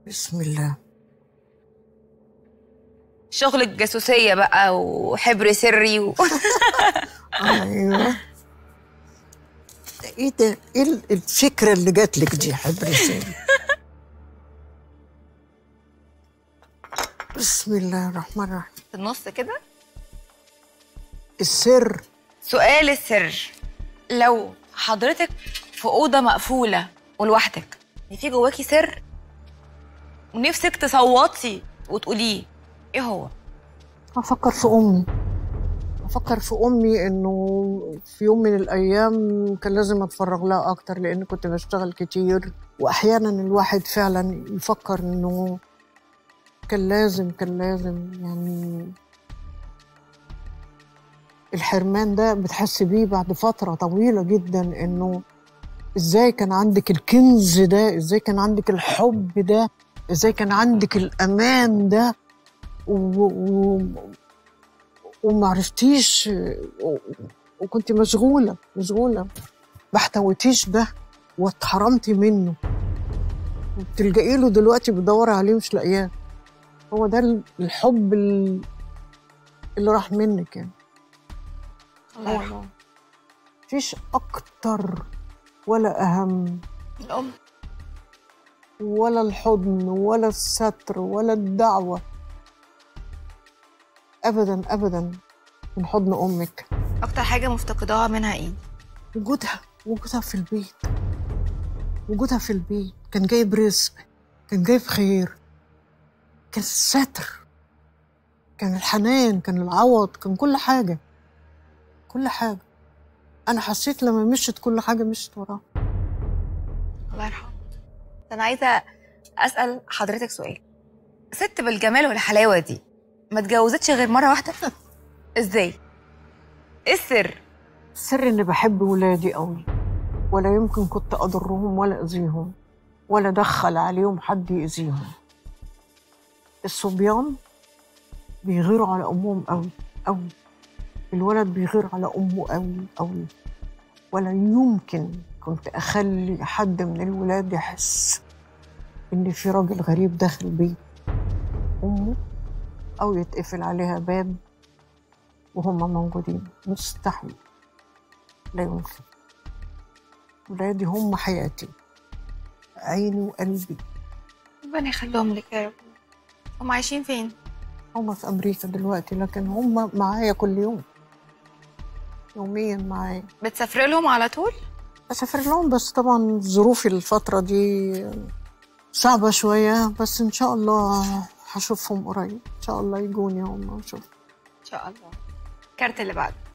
بسم الله شغل الجاسوسيه بقى وحبر سري و... ايوه ايه ده ايه ال- الفكره اللي جات لك دي حبر سامي بسم الله الرحمن الرحيم في النص كده السر سؤال السر لو حضرتك في اوضه مقفوله ولوحدك في جواكي سر ونفسك تصوتي وتقوليه ايه هو افكر في امي افكر في امي انه في يوم من الايام كان لازم اتفرغ لها اكتر لان كنت بشتغل كتير واحيانا الواحد فعلا يفكر انه كان لازم كان لازم يعني الحرمان ده بتحس بيه بعد فترة طويلة جدا انه ازاي كان عندك الكنز ده ازاي كان عندك الحب ده ازاي كان عندك الامان ده و... و... وما عرفتيش و... وكنت مشغولة مشغولة ما احتويتيش ده واتحرمتي منه وبتلجئي له دلوقتي بتدوري عليه مش لاقياه هو ده الحب ال- اللي راح منك يعني الله يرحمه مفيش اكتر ولا اهم الام ولا الحضن ولا الستر ولا الدعوه ابدا ابدا من حضن امك اكتر حاجه مفتقداها منها ايه وجودها وجودها في البيت وجودها في البيت كان جايب رزق كان جايب خير كان الستر كان الحنان كان العوض كان كل حاجة كل حاجة أنا حسيت لما مشت كل حاجة مشت وراها الله يرحمه انا عايزه اسال حضرتك سؤال ست بالجمال والحلاوه دي ما اتجوزتش غير مره واحده ازاي ايه السر السر إني بحب ولادي قوي ولا يمكن كنت أضرهم ولا أذيهم ولا أدخل عليهم حد يأذيهم الصبيان بيغيروا على أمهم قوي قوي الولد بيغير على أمه قوي قوي ولا يمكن كنت أخلي حد من الولاد يحس إن في راجل غريب داخل بيت أمه أو يتقفل عليها باب وهم موجودين مستحيل لا يمكن ولادي هم حياتي عيني وقلبي ربنا يخليهم لك يا رب هم عايشين فين هم في أمريكا دلوقتي لكن هم معايا كل يوم يوميا معايا بتسافري لهم على طول أسافر لهم بس طبعا ظروفي الفترة دي صعبة شوية بس إن شاء الله هشوفهم قريب إن شاء الله يجوني هم وأشوف ان شاء الله الكارت اللي بعده